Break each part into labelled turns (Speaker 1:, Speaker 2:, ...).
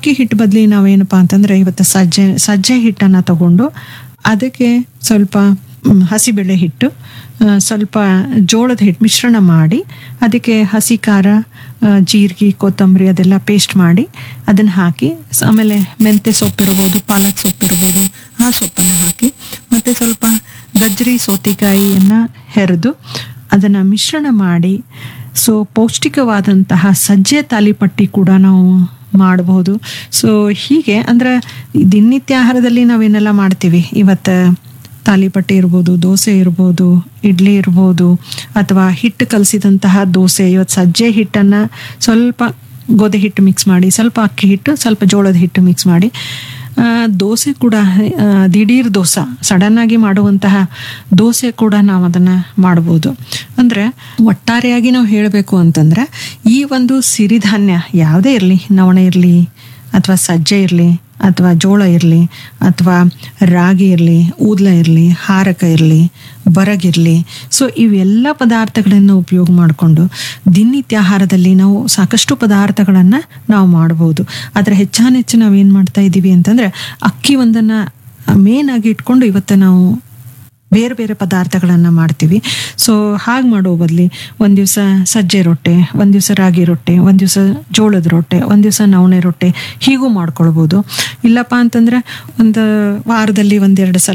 Speaker 1: ಅಕ್ಕಿ ಹಿಟ್ಟು ಬದಲಿ ನಾವೇನಪ್ಪ ಅಂತಂದ್ರೆ ಇವತ್ತು ಸಜ್ಜೆ ಸಜ್ಜೆ ಹಿಟ್ಟನ್ನು ತಗೊಂಡು ಅದಕ್ಕೆ ಸ್ವಲ್ಪ ಮ್, ಹಸಿಬೇಳೆ ಹಿಟ್ಟು ಆ, ಸ್ವಲ್ಪ ಜೋಳದ ಹಿಟ್ಟು ಮಿಶ್ರಣ ಮಾಡಿ ಅದಕ್ಕೆ ಹಸಿ ಖಾರ ಆ, ಜೀರಿಗೆ ಕೊತ್ತಂಬರಿ ಅದೆಲ್ಲ ಪೇಸ್ಟ್ ಮಾಡಿ ಅದನ್ನು ಹಾಕಿ ಸ- ಆಮೇಲೆ ಮೆಂತ್ಯ ಸೊಪ್ಪಿರ್ಬೋದು ಪಾಲಕ್ ಸೊಪ್ಪಿರ್ಬೋದು ಆ ಸೊಪ್ಪನ್ನು ಹಾಕಿ ಮತ್ತು ಸ್ವಲ್ಪ ಗಜ್ಜರಿ ಸೌತೆಕಾಯಿಯನ್ನು ಹೆರೆದು ಅದನ್ನು ಮಿಶ್ರಣ ಮಾಡಿ ಸೊ ಪೌಷ್ಟಿಕವಾದಂತಹ ಸಜ್ಜೆ ತಾಲಿಪಟ್ಟಿ ಕೂಡ ನಾವು ಮಾಡಬಹುದು ಸೊ ಹೀಗೆ ಅಂದ್ರೆ ದಿನನಿತ್ಯ ಆಹಾರದಲ್ಲಿ ನಾವೇನೆಲ್ಲ ಮಾಡ್ತೀವಿ ಇವತ್ತು ತಾಲಿಪಟ್ಟಿ ಇರ್ಬೋದು ದೋಸೆ ಇರ್ಬೋದು ಇಡ್ಲಿ ಇರ್ಬೋದು ಅಥವಾ ಹಿಟ್ಟು ಕಲಸಿದಂತಹ ದೋಸೆ ಇವತ್ತು ಸಜ್ಜೆ ಹಿಟ್ಟನ್ನು ಸ್ವಲ್ಪ ಗೋಧಿ ಹಿಟ್ಟು ಮಿಕ್ಸ್ ಮಾಡಿ ಸ್ವಲ್ಪ ಅಕ್ಕಿ ಹಿಟ್ಟು ಸ್ವಲ್ಪ ಜೋಳದ ಹಿಟ್ಟು ಮಿಕ್ಸ್ ಮಾಡಿ ಆ, ದೋಸೆ ಕೂಡ ಆ, ದಿಢೀರ್ ದೋಸೆ ಸಡನ್ನಾಗಿ ಮಾಡುವಂತಹ ದೋಸೆ ಕೂಡ ನಾವು ಅದನ್ನು ಮಾಡ್ಬೋದು ಅಂದರೆ ಒಟ್ಟಾರೆಯಾಗಿ ನಾವು ಹೇಳಬೇಕು ಅಂತಂದರೆ ಈ ಒಂದು ಸಿರಿಧಾನ್ಯ ಯಾವುದೇ ಇರಲಿ ನವಣೆ ಇರಲಿ ಅಥವಾ ಸಜ್ಜೆ ಇರಲಿ ಅಥವಾ ಜೋಳ ಇರಲಿ ಅಥವಾ ರಾಗಿ ಇರಲಿ ಊದ್ಲ ಇರಲಿ ಹಾರಕ ಇರಲಿ ಬರಗಿರಲಿ ಸೊ ಇವೆಲ್ಲ ಪದಾರ್ಥಗಳನ್ನು ಉಪಯೋಗ ಮಾಡಿಕೊಂಡು ದಿನನಿತ್ಯ ಆಹಾರದಲ್ಲಿ ನಾವು ಸಾಕಷ್ಟು ಪದಾರ್ಥಗಳನ್ನು ನಾವು ಮಾಡ್ಬೋದು ಆದರೆ ಹೆಚ್ಚಾನೆಚ್ಚು ನಾವೇನು ಮಾಡ್ತಾ ಇದ್ದೀವಿ ಅಂತಂದರೆ ಅಕ್ಕಿ ಒಂದನ್ನು ಮೇನ್ ಆಗಿ ಇಟ್ಕೊಂಡು ಇವತ್ತು ನಾವು ಬೇರೆ ಬೇರೆ ಪದಾರ್ಥಗಳನ್ನು ಮಾಡ್ತೀವಿ ಸೊ ಹಾಗೆ ಮಾಡೋ ಬದಲಿ ಒಂದು ದಿವಸ ಸಜ್ಜೆ ರೊಟ್ಟೆ ಒಂದು ದಿವಸ ರಾಗಿ ರೊಟ್ಟೆ ಒಂದು ದಿವಸ ಜೋಳದ ರೊಟ್ಟೆ ಒಂದು ದಿವಸ ನವಣೆ ರೊಟ್ಟೆ ಹೀಗೂ ಮಾಡ್ಕೊಳ್ಬೋದು ಇಲ್ಲಪ್ಪ ಅಂತಂದರೆ ಒಂದು ವಾರದಲ್ಲಿ ಒಂದೆರಡು ಸಲ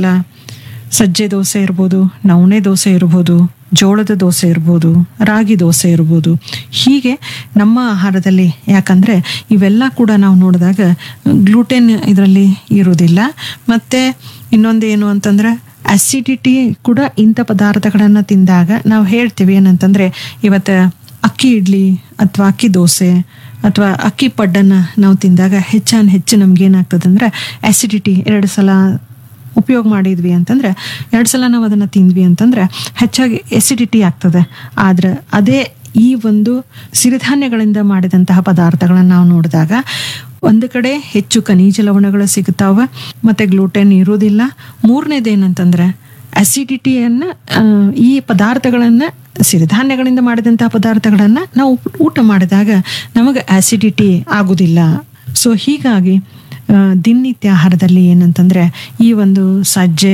Speaker 1: ಸಜ್ಜೆ ದೋಸೆ ಇರ್ಬೋದು ನವಣೆ ದೋಸೆ ಇರ್ಬೋದು ಜೋಳದ ದೋಸೆ ಇರ್ಬೋದು ರಾಗಿ ದೋಸೆ ಇರ್ಬೋದು ಹೀಗೆ ನಮ್ಮ ಆಹಾರದಲ್ಲಿ ಯಾಕಂದರೆ ಇವೆಲ್ಲ ಕೂಡ ನಾವು ನೋಡಿದಾಗ ಗ್ಲೂಟೆನ್ ಇದರಲ್ಲಿ ಇರೋದಿಲ್ಲ ಮತ್ತು ಇನ್ನೊಂದೇನು ಅಂತಂದರೆ ಅಸಿಡಿಟಿ ಕೂಡ ಇಂಥ ಪದಾರ್ಥಗಳನ್ನು ತಿಂದಾಗ ನಾವು ಹೇಳ್ತೀವಿ ಏನಂತಂದರೆ ಇವತ್ತು ಅಕ್ಕಿ ಇಡ್ಲಿ ಅಥವಾ ಅಕ್ಕಿ ದೋಸೆ ಅಥವಾ ಅಕ್ಕಿ ಪಡ್ಡನ್ನು ನಾವು ತಿಂದಾಗ ಹೆಚ್ಚಾನ್ ಹೆಚ್ಚು ನಮ್ಗೇನಾಗ್ತದೆ ಅಂದರೆ ಆ್ಯಸಿಡಿಟಿ ಎರಡು ಸಲ ಉಪಯೋಗ ಮಾಡಿದ್ವಿ ಅಂತಂದ್ರೆ ಎರಡು ಸಲ ನಾವು ಅದನ್ನು ತಿಂದ್ವಿ ಅಂತಂದ್ರೆ ಹೆಚ್ಚಾಗಿ ಎಸಿಡಿಟಿ ಆಗ್ತದೆ ಆದ್ರೆ ಅದೇ ಈ ಒಂದು ಸಿರಿಧಾನ್ಯಗಳಿಂದ ಮಾಡಿದಂತಹ ಪದಾರ್ಥಗಳನ್ನು ನಾವು ನೋಡಿದಾಗ ಒಂದು ಕಡೆ ಹೆಚ್ಚು ಖನಿಜ ಲವಣಗಳು ಸಿಗ್ತಾವ ಮತ್ತೆ ಗ್ಲೂಟೆನ್ ಇರೋದಿಲ್ಲ ಮೂರನೇದೇನಂತಂದ್ರೆ ಅಸಿಡಿಟಿಯನ್ನು ಈ ಪದಾರ್ಥಗಳನ್ನು ಸಿರಿಧಾನ್ಯಗಳಿಂದ ಮಾಡಿದಂತಹ ಪದಾರ್ಥಗಳನ್ನು ನಾವು ಊಟ ಮಾಡಿದಾಗ ನಮಗೆ ಆಸಿಡಿಟಿ ಆಗೋದಿಲ್ಲ ಸೊ ಹೀಗಾಗಿ ಆ, ದಿನನಿತ್ಯ ಆಹಾರದಲ್ಲಿ ಏನಂತಂದರೆ ಈ ಒಂದು ಸಜ್ಜೆ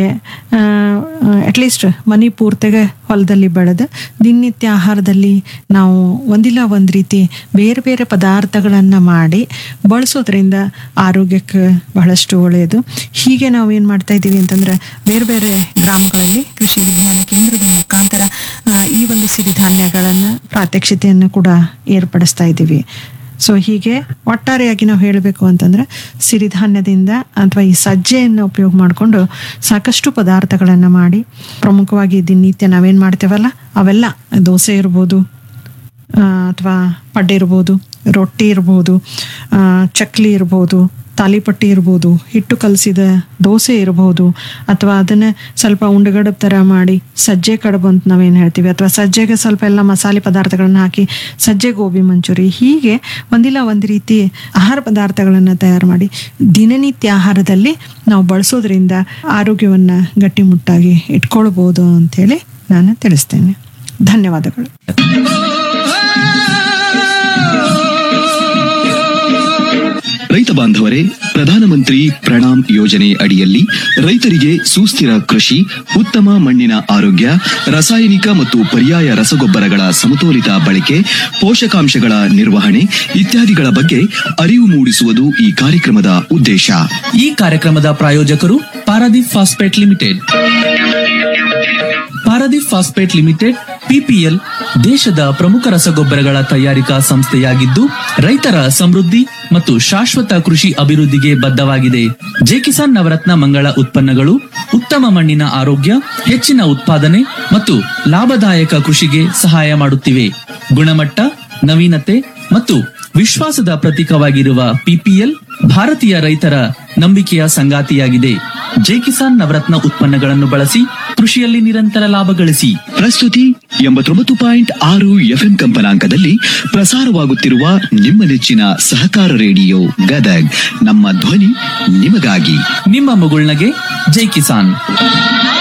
Speaker 1: ಅಟ್ಲೀಸ್ಟ್ ಮನಿ ಪೂರ್ತಿಗೆ ಹೊಲದಲ್ಲಿ ಬೆಳೆದು ದಿನನಿತ್ಯ ಆಹಾರದಲ್ಲಿ ನಾವು ಒಂದಿಲ್ಲ ಒಂದು ರೀತಿ ಬೇರೆ ಬೇರೆ ಪದಾರ್ಥಗಳನ್ನು ಮಾಡಿ ಬಳಸೋದ್ರಿಂದ ಆರೋಗ್ಯಕ್ಕೆ ಬಹಳಷ್ಟು ಒಳ್ಳೆಯದು ಹೀಗೆ ನಾವು ಏನು ಮಾಡ್ತಾ ಇದ್ದೀವಿ ಅಂತಂದ್ರೆ ಬೇರೆ ಬೇರೆ ಗ್ರಾಮಗಳಲ್ಲಿ ಕೃಷಿ ವಿಜ್ಞಾನ ಕೇಂದ್ರದ ಮುಖಾಂತರ ಆ, ಈ ಒಂದು ಸಿರಿಧಾನ್ಯಗಳನ್ನು ಪ್ರಾತ್ಯಕ್ಷಿತೆಯನ್ನು ಕೂಡ ಏರ್ಪಡಿಸ್ತಾ ಇದ್ದೀವಿ ಸೊ ಹೀಗೆ ಒಟ್ಟಾರೆಯಾಗಿ ನಾವು ಹೇಳಬೇಕು ಅಂತಂದ್ರೆ ಸಿರಿಧಾನ್ಯದಿಂದ ಅಥವಾ ಈ ಸಜ್ಜೆಯನ್ನು ಉಪಯೋಗ ಮಾಡಿಕೊಂಡು ಸಾಕಷ್ಟು ಪದಾರ್ಥಗಳನ್ನು ಮಾಡಿ ಪ್ರಮುಖವಾಗಿ ದಿನನಿತ್ಯ ನಾವೇನು ಮಾಡ್ತೇವಲ್ಲ ಅವೆಲ್ಲ ದೋಸೆ ಇರ್ಬೋದು ಅಥವಾ ಪಡ್ಡೆ ಇರ್ಬೋದು ರೊಟ್ಟಿ ಇರ್ಬೋದು ಆ, ಚಕ್ಲಿ ಇರ್ಬೋದು ತಾಲಿಪಟ್ಟಿ ಇರ್ಬೋದು ಹಿಟ್ಟು ಕಲಸಿದ ದೋಸೆ ಇರ್ಬೋದು ಅಥವಾ ಅದನ್ನು ಸ್ವಲ್ಪ ಉಂಡೆಗಡಬ್ ಥರ ಮಾಡಿ ಸಜ್ಜೆ ಕಡುಬು ಅಂತ ನಾವೇನು ಹೇಳ್ತೀವಿ ಅಥವಾ ಸಜ್ಜೆಗೆ ಸ್ವಲ್ಪ ಎಲ್ಲ ಮಸಾಲೆ ಪದಾರ್ಥಗಳನ್ನ ಹಾಕಿ ಸಜ್ಜೆ ಗೋಬಿ ಮಂಚೂರಿ ಹೀಗೆ ಒಂದಿಲ್ಲ ಒಂದು ರೀತಿ ಆಹಾರ ಪದಾರ್ಥಗಳನ್ನು ತಯಾರು ಮಾಡಿ ದಿನನಿತ್ಯ ಆಹಾರದಲ್ಲಿ ನಾವು ಬಳಸೋದ್ರಿಂದ ಆರೋಗ್ಯವನ್ನು ಗಟ್ಟಿಮುಟ್ಟಾಗಿ ಇಟ್ಕೊಳ್ಬೋದು ಅಂಥೇಳಿ ನಾನು ತಿಳಿಸ್ತೇನೆ ಧನ್ಯವಾದಗಳು
Speaker 2: ರೈತ ಬಾಂಧವರೇ ಪ್ರಧಾನಮಂತ್ರಿ ಪ್ರಣಾಮ್ ಯೋಜನೆ ಅಡಿಯಲ್ಲಿ ರೈತರಿಗೆ ಸುಸ್ಥಿರ ಕೃಷಿ ಉತ್ತಮ ಮಣ್ಣಿನ ಆರೋಗ್ಯ ರಾಸಾಯನಿಕ ಮತ್ತು ಪರ್ಯಾಯ ರಸಗೊಬ್ಬರಗಳ ಸಮತೋಲಿತ ಬಳಕೆ ಪೋಷಕಾಂಶಗಳ ನಿರ್ವಹಣೆ ಇತ್ಯಾದಿಗಳ ಬಗ್ಗೆ ಅರಿವು ಮೂಡಿಸುವುದು ಈ ಕಾರ್ಯಕ್ರಮದ ಉದ್ದೇಶ
Speaker 3: ಈ ಕಾರ್ಯಕ್ರಮದ ಪ್ರಾಯೋಜಕರು Paradeep phosphate limited Paradeep phosphate limited PPL ದೇಶದ ಪ್ರಮುಖ ರಸಗೊಬ್ಬರಗಳ ತಯಾರಿಕಾ ಸಂಸ್ಥೆಯಾಗಿದ್ದು ರೈತರ ಸಮೃದ್ಧಿ ಮತ್ತು ಶಾಶ್ವತ ಕೃಷಿ ಅಭಿವೃದ್ಧಿಗೆ ಬದ್ಧವಾಗಿದೆ ಜೆ ಕಿಸಾನ್ ನವರತ್ನ ಮಂಗಳ ಉತ್ಪನ್ನಗಳು ಉತ್ತಮ ಮಣ್ಣಿನ ಆರೋಗ್ಯ ಹೆಚ್ಚಿನ ಉತ್ಪಾದನೆ ಮತ್ತು ಲಾಭದಾಯಕ ಕೃಷಿಗೆ ಸಹಾಯ ಮಾಡುತ್ತಿವೆ ಗುಣಮಟ್ಟ ನವೀನತೆ ಮತ್ತು ವಿಶ್ವಾಸದ ಪ್ರತೀಕವಾಗಿರುವ ಪಿಪಿಎಲ್ ಭಾರತೀಯ ರೈತರ ನಂಬಿಕೆಯ ಸಂಗಾತಿಯಾಗಿದೆ ಜೈ ಕಿಸಾನ್ ನವರತ್ನ ಉತ್ಪನ್ನಗಳನ್ನು ಬಳಸಿ ಕೃಷಿಯಲ್ಲಿ ನಿರಂತರ ಲಾಭ ಗಳಿಸಿ
Speaker 2: ಪ್ರಸ್ತುತಿ ಎಂಬತ್ತೊಂಬತ್ತು ಪಾಯಿಂಟ್ ಆರು ಎಫ್ಎಂ ಕಂಪನಾಂಕದಲ್ಲಿ ಪ್ರಸಾರವಾಗುತ್ತಿರುವ ನಿಮ್ಮ ನೆಚ್ಚಿನ ಸಹಕಾರ ರೇಡಿಯೋ ಗದಗ್ ನಮ್ಮ ಧ್ವನಿ ನಿಮಗಾಗಿ
Speaker 3: ನಿಮ್ಮ ಮಗುಳ್ನಗೆ ಜೈ ಕಿಸಾನ್